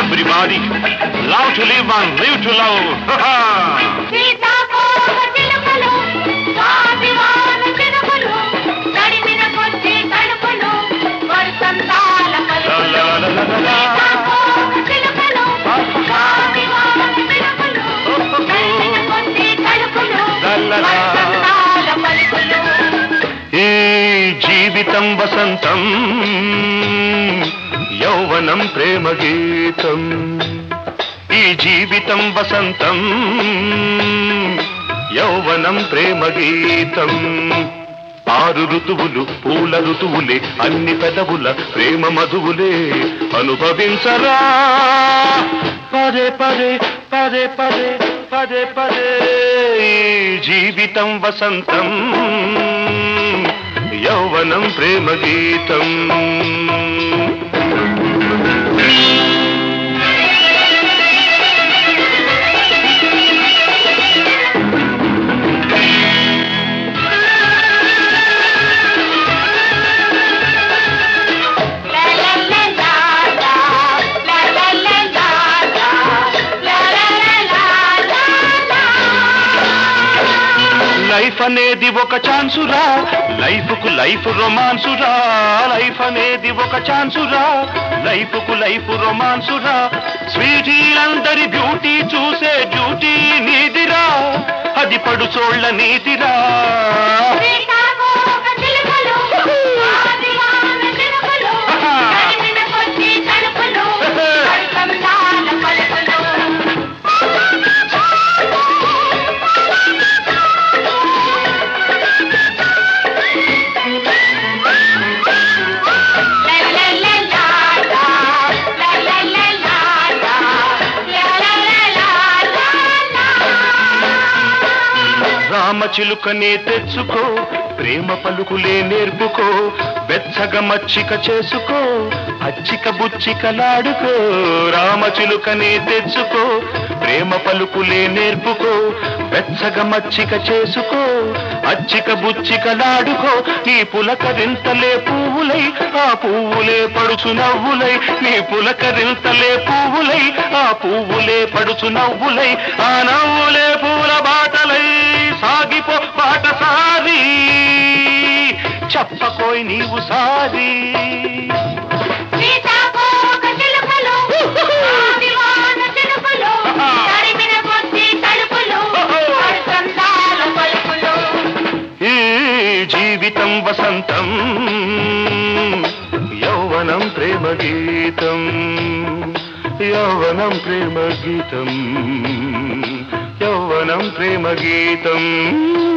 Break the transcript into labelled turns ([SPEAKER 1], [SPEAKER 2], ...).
[SPEAKER 1] everybody. Love to live and live to love.
[SPEAKER 2] సీతాకోక చిలుకలు, స్వాభిమాన చినుకులు, తడిమిన కొద్ది తడుపులు, వసంతాల పలుకులు. సీతాకోక చిలుకలు, స్వాభిమాన చినుకులు, తడిమిన కొద్ది తడుపులు, వసంతాల పలుకులు.
[SPEAKER 1] ఈ జీవితం వసంతం యౌవనం ప్రేమ గీతం ఈ జీవితం వసంతం యౌవనం ప్రేమ గీతం ఆరు ఋతువులు పూల ఋతువులే అన్ని పెదవుల ప్రేమ మధువులే అనుభవించరా పదే పదే పదే పదే పదే పదే ఈ జీవితం వసంతం యౌవనం ప్రేమ గీతం
[SPEAKER 2] లా లా లా లా లా, లా లా లా లా లా, లా లా లా లా లా లా.
[SPEAKER 1] లైఫ్ అనేది ఒక ఛాన్సురా లైఫ్ కు లైఫ్ రొమాన్సురా లైఫ్ అనేది ఒక ఛాన్సురా లైఫ్ కు లైఫ్ రొమాన్సురా స్వీటీలందరి బ్యూటీ చూసే డ్యూటీ నీదిరా అది పడుచోళ్ళ నీతిరా
[SPEAKER 2] సీతాకోక చిలుకలు, స్వాభిమాన చినుకులు, తడిమిన కొద్ది తడుపులు, వసంతాల పలుకులు. లా లా లా లా లా, లా లా లా లా లా, లా లా లా లా లా లా.
[SPEAKER 1] రామచిలుకనే తెచ్చుకో ప్రేమ పలుకులే నేర్పుకో వెచ్చగ మచ్చిక చేసుకో అచ్చిక బుచ్చికలాడుకో రామచిలుకనే తెచ్చుకో ప్రేమ పలుకులే నేర్పుకో వెచ్చగ మచ్చిక చేసుకో అచ్చిక బుచ్చికలాడుకో నీ పులకరింతలే పువ్వులై ఆ పువ్వులే పడుచు నవ్వులై నీ పులకరింతలే పువ్వులై ఆ పువ్వులే పడుచు నవ్వులై ఆ నవ్వులే పూల బాటలై సాగిపో బాటసారి చెప్పకోయ్ నీవు సారి
[SPEAKER 2] సీతాకోక చిలుకలు, స్వాభిమాన చినుకులు, తడిమిన కొద్ది తడుపులు, వసంతాల పలుకులు.
[SPEAKER 1] ఈ జీవితం వసంతం యౌవనం ప్రేమ గీతం యౌవనం ప్రేమ గీతం యౌవనం ప్రేమ గీతం